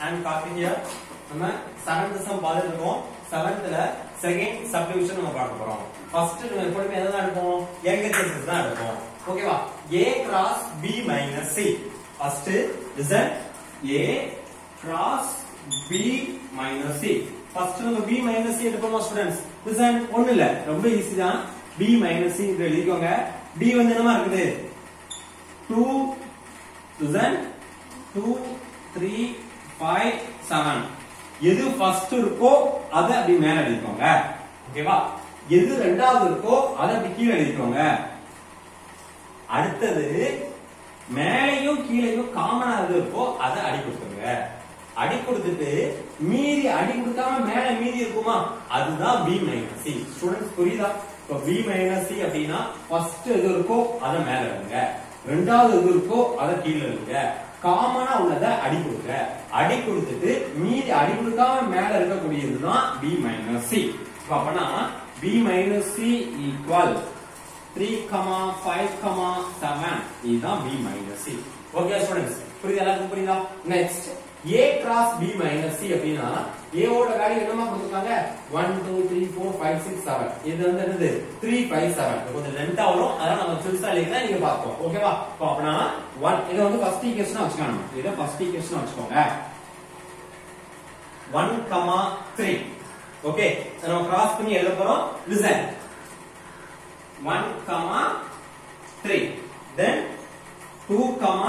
and copy here நம்ம seventh sum பார்த்துட்டு இருக்கோம் செவன்த்ல செகண்ட் சப்டிவிஷன் நம்ம பார்க்க போறோம் ஃபர்ஸ்ட் நம்ம எப்பவுமே எதை தான் எடுப்போம் எல்ஹெச்எஸ் தான் எடுப்போம் ஓகேவா a cross b minus c first listen a cross b minus c first நம்ம b minus c எடுப்போமா ஸ்டூடண்ட்ஸ் லிசன் ஒண்ணு இல்ல ரொம்ப ஈஸி தான் b minus c இப்படி எழுதிக்கோங்க b வந்து என்னமா இருக்குது 2 லிசன் 2 3 5 7 எது ஃபர்ஸ்ட் இருக்கோ அத அப்படி மேல எழுதிக்கோங்க ஓகேவா எது ரெண்டாவது இருக்கோ அத அப்படி கீழே எழுதிக்கோங்க அடுத்தது மேலையும் கீழையும் காமனா எது இருக்கோ அத அடி கொடுத்துருங்க அடி கொடுத்துட்டு மீதி அடி கொடுக்காம மேல மீதி இருக்குமா அதுதான் பி மைனஸ் சி ஸ்டூடெண்ட்ஸ் புரியுதா இப்போ பி மைனஸ் சி அப்படின்னா ஃபர்ஸ்ட் எது இருக்கோ அத மேல எழுதுங்க ரெண்டாவது எது இருக்கோ அத கீழே எழுதுங்க காமனா உள்ளத அடி கொடுங்க அடி கொடுத்துட்டு மீதி அடி கொடுக்காம மேல இருக்கக்கூடியதுதான் பி மைனஸ் சி அப்பனா பி மைனஸ் சி ஈக்குவல் 3, 5, 7 இதுதான் b minus c okay students புரியுதா எல்லாருக்கும் புரியுதா next a cross b minus c அப்படினா a ஓட வேல்யூ என்னமா கொடுத்திருக்காங்க 1 2 3 4 5 6 7 இது வந்து என்னது 3 5 7 கொஞ்சம் லென்த்தா வரும் அதான் நம்ம பெருசா எழுதினா நீங்க பாப்போம் ஓகேவா இப்போ அப்பனா 1 இத வந்து ஃபர்ஸ்ட் ஈக்குவேஷனா வச்சுக்கணும் இத ஃபர்ஸ்ட் ஈக்குவேஷனா வச்சுக்கோங்க 1 3 ஓகே நம்ம கிராஸ் பண்ணி எழுத போறோம் listen 1 comma 3 then 2 comma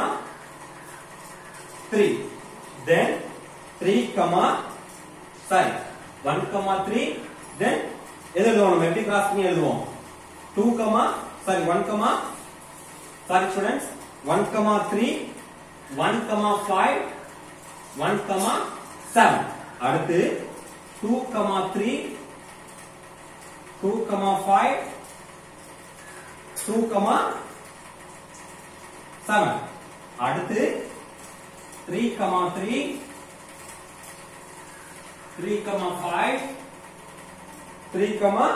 3 then 3 comma sorry 1 comma 3 then எது எழுதுவோம் நம்ம எப்படி கிராஸ் பண்ணி எழுதுவோம் 2 comma sorry 1 comma sorry students 1 comma 3 1 comma 5 1 comma 7 அடுத்து 2 comma 3 2 comma 5 2 comma 7 அடுத்து 3 comma 3 3 comma 5 3 comma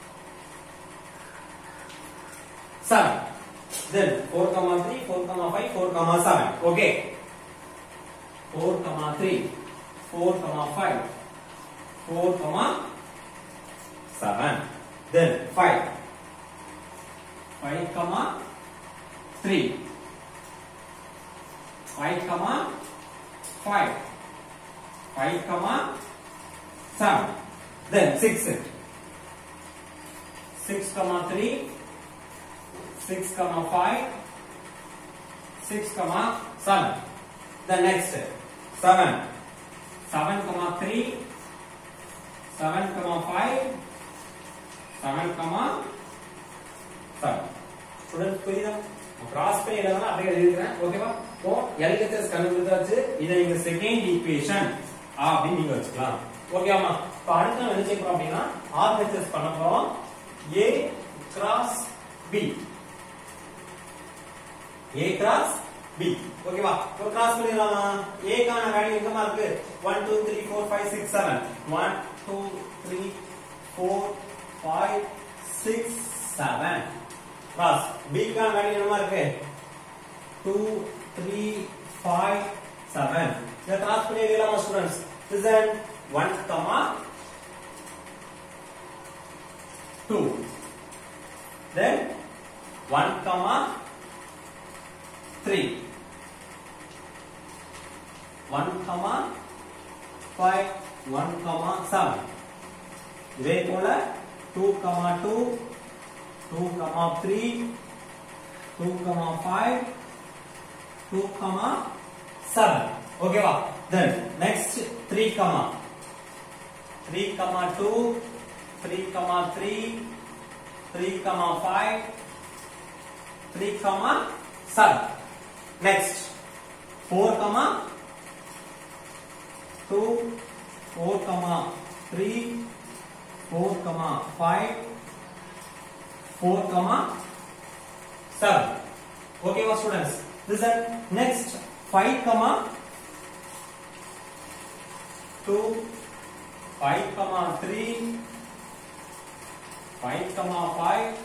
7 then 4 comma 3 4 comma 5 4 comma 7 okay 4 comma 3 4 comma 5 4 comma 7 then 5 5 comma 3 5 comma 5 5 comma 7 then 6 6 comma 3 6 comma 5 6 comma 7 the next 7 7 comma 3 7 comma 5 7 comma student புரியுதா cross பண்ணி எழுதலாம் அப்படியே எழுதிக்கிறேன் ஓகேவா இப்போ LHS கண்டுபிடிச்சாச்சு இதை நீங்க செகண்ட் ஈக்குவேஷன் அப்படின்னு நீங்க வச்சுக்கலாம் ஓகேவாமா இப்போ அடுத்து நம்ம என்ன செய்ய போறோம் அப்படின்னா ஆர்ஹெச்எஸ் பண்ண போறோம் A cross B A cross B ஓகேவா இப்போ கிராஸ் பண்ணிடலாமா ஏ கான வேல்யூ எங்கமா இருக்கு 1 2 3 4 5 6 7 1 2 3 4 5 6 7 கிராஸ் b கான வேல்யூ என்னமா இருக்கு 2 3 5 7 இத கிராஸ் பண்ணி எழுதலாமா students listen 1 comma 2 then 1 comma 3 1 comma 5 1 comma 7 இதே போல 2 comma 2 2 comma 3 2 comma 5 2 comma 7 ஓகேவா then next 3 comma 3 comma 2 3 comma 3 3 comma 5 3 comma 7 next 4 comma 2 4 comma 3 4 comma 5 4 comma 7 okay what students listen next 5 comma 2 5 comma 3 5 comma 5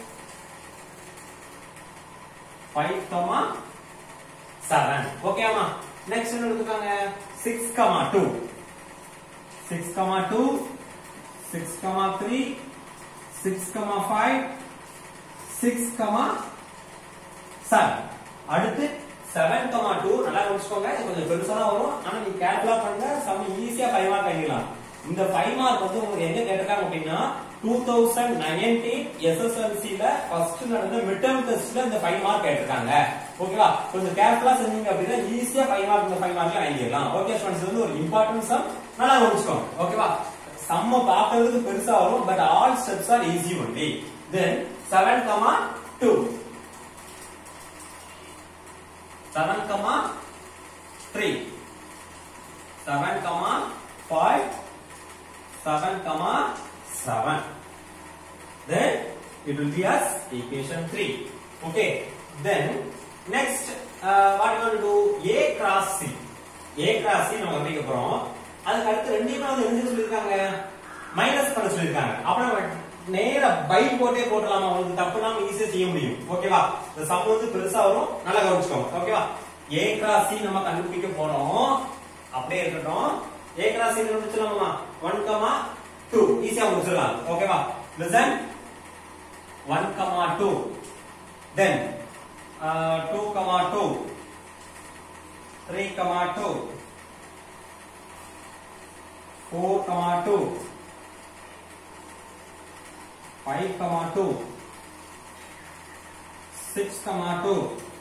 5 comma 7 okay அம்மா next என்ன கொடுத்துருக்காங்க 6 comma 2 6 comma 2 6 comma 3 6 comma 5 6 comma 7 அடுத்து 7 comma 2 நல்லா கவனிச்சுக்கோங்க இது கொஞ்சம் பெருசா தான் வரும் ஆனா நீங்க கேர்ஃபுல்லா பண்ணுங்க சம் ஈஸியா 5 மார்க் பண்ணிடலாம் இந்த 5 மார்க் வந்து உங்களுக்கு எங்க கேட்டிருக்காங்க அப்படின்னா 2019 SSLC ல ஃபர்ஸ்ட் நடந்த மிட் டர்ம் டெஸ்ட்ல இந்த 5 மார்க் கேட்டிருக்காங்க ஓகேவா கொஞ்சம் கேர்ஃபுல்லா செஞ்சீங்க அப்படின்னா ஈஸியா 5 மார்க் இந்த 5 மார்க்ல வாங்கிடலாம் ஓகே ஸ்டூடண்ட்ஸ் வந்து ஒரு இம்பார்ட்டன்ட் சம் நல்லா கவனிச்சுக்கோங்க ஓகேவா சம்ம பார்க்கிறதுக்கு பெருசா வரும் but all steps are easy only then 7 comma 2 7 comma 3 7 comma 5 7 comma 7 then it will be as equation 3 okay then next uh, what you want to do a cross c a cross c நம்ம கண்டுபிடிக்க போறோம் அதுக்கு அடுத்து ரெண்டையுமே வந்து என்ன சொல்லிருக்காங்க minus பண்ண சொல்லிருக்காங்க அப்புறம் நம்ம நேரா பை போட்டே போட்டலாமா உங்களுக்கு தப்பு நாம ஈஸியா செய்ய முடியும் ஓகேவா இந்த சம் வந்து பெருசா வரும் நல்லா கவனிச்சுக்கோங்க ஓகேவா ஏ கிராஸ் சி நம்ம கண்டுபிடிக்க போறோம் அப்படியே இருக்கட்டும் ஏ கிராஸ் சி கண்டுபிடிச்சலாமா 1 கமா 2 ஈஸியா முடிச்சிடலாம் ஓகேவா listen 1 comma 2 then uh, 2 comma 2 3 comma 2 4 comma 2 5 comma 2 6 comma 2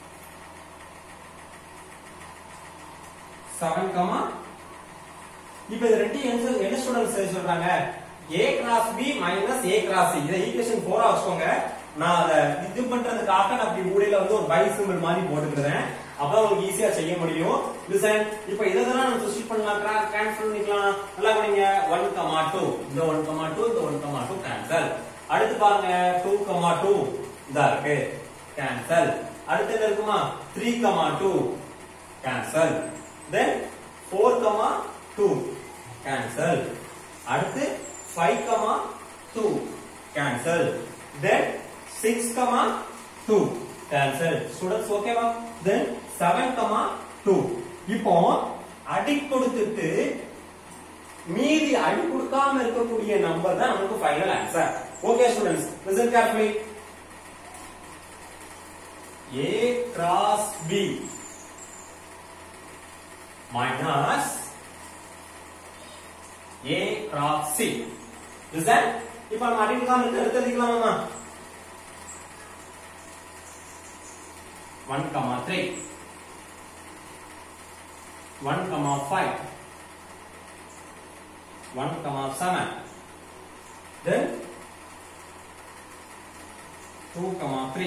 7 comma இப்போ இது ரெண்டு என்ன என்ன ஸ்டூடண்ட்ஸ் சொல்றாங்க a cross b minus a cross c இதை ஈக்குவேஷன் 4 வச்சுக்கோங்க நான் அத இது பண்றதுக்காக நான் அப்படி ஊடையில வந்து ஒரு பை சிம்பிள் மாதிரி போட்டுக்கிறேன் அப்பதான் உங்களுக்கு ஈஸியா செய்ய முடியும் லிசன் இப்போ இதை தான் நம்ம சப்ஸ்டிட் பண்ணலாம் கேன்சல் பண்ணிக்கலாம் நல்லா பண்ணீங்க 1 கமா 2 இந்த 1 கமா 2 இந்த 1 கமா 2 கேன்சல் அடுத்து பாருங்க 2 கமா 2 இதா இருக்கு கேன்சல் அடுத்து என்ன இருக்குமா 3 comma 2 cancel then 4 comma 2 cancel அடுத்து 5 comma 2 cancel then 6 comma 2 cancel students ஓகேவா தென் 7 கமா 2 இப்போ அடி கொடுத்துட்டு மீதி அடி கொடுக்காம இருக்கக்கூடிய நம்பர் தான் நமக்கு final answer okay students listen carefully A cross B minus A cross C listen இப்போ நம்ம அடி கொடுக்காம இருக்க எடுத்து எழுதிக்கலாமா 1 comma 3 1 comma 5 1 comma 7 then 2 comma 3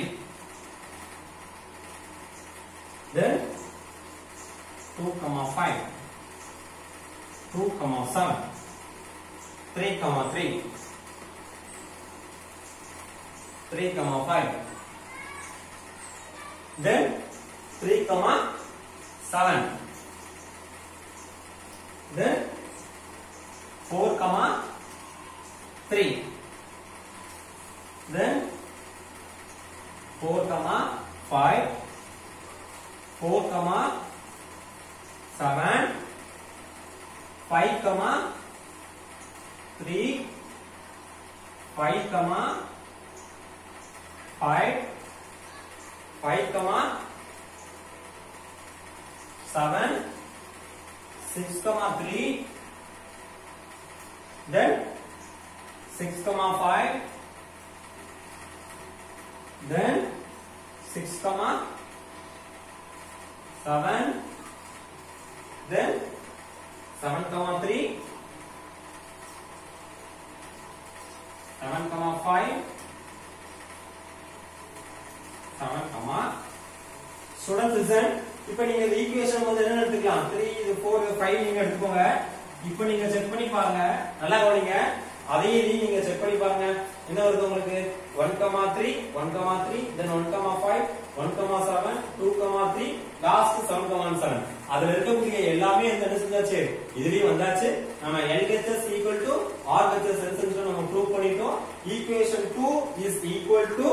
then 2 comma 5 2 comma 7 3 comma 3 3 comma 5 then 3 comma 7 then 4 comma 3 then 4 comma 5 4 comma 7 5 comma 3 5 comma 5 5 comma 7 6 comma 3 then 6 comma 5 then 6 comma 7 then 7 comma 3 7 comma 5 7 comma students listen இப்போ நீங்க இந்த equation வந்து என்ன எடுத்துக்கலாம் 3 இது 4 இது 5 நீங்க எடுத்துக்கோங்க இப்போ நீங்க செக் பண்ணி பாருங்க நல்லா கவனிங்க அதையே இதையும் நீங்க செக் பண்ணி பாருங்க என்ன வருது உங்களுக்கு 1 comma 3 1 comma 3 then 1 comma 5 1 comma 7 2 comma 3 last 7 comma 7 அதுல இருக்கக்கூடிய எல்லாமே இந்த என்ன செஞ்சாச்சு இதுலயும் வந்தாச்சு நம்ம LHS equal to RHS resistance நம்ம ப்ரூவ் பண்ணிட்டோம் ஈக்குவேஷன் 2 is equal to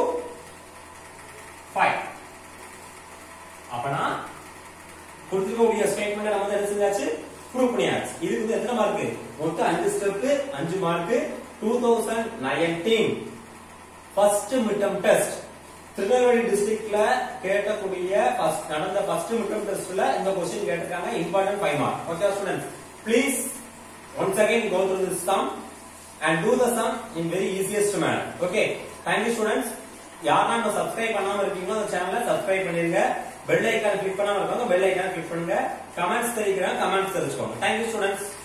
5 அப்பனா கொடுத்துருக்கக்கூடிய ஸ்டேட்மெண்ட் நம்ம வந்து என்ன செஞ்சாச்சு ப்ரூவ் பண்ணியாச்சு இதுக்கு வந்து எத்தனை மார்க் மொத்தம் அஞ்சு ஸ்டெப் அஞ்சு mark two thousand nineteen first midterm test Tirunelveli டிஸ்ட்ரிக்ட்ல கேட்டக்கூடிய first- நடந்த ஃபர்ஸ்ட் மிட்டம் டெஸ்ட்ல இந்த கொஸ்டின் கேட்டிருக்காங்க important five mark okay students please once again go through this sum and do the sum in very easiest manner okay thank you students யாரெல்லாம் இன்னும் subscribe பண்ணாம இருக்கீங்களோ அந்த சேனலை சப்ஸ்கிரைப் பண்ணிருங்க பெல் ஐக்கான கிளிக் பண்ணாம இருக்காங்க பெல் ஐக்கான கிளிக் பண்ணுங்க கமெண்ட்ஸ் தெரிவிக்கிறேன் கமெண்ட்ஸ் தெரிஞ்சுக்கோங்க தேங்க்யூ ஸ்டூடெண்ட்ஸ்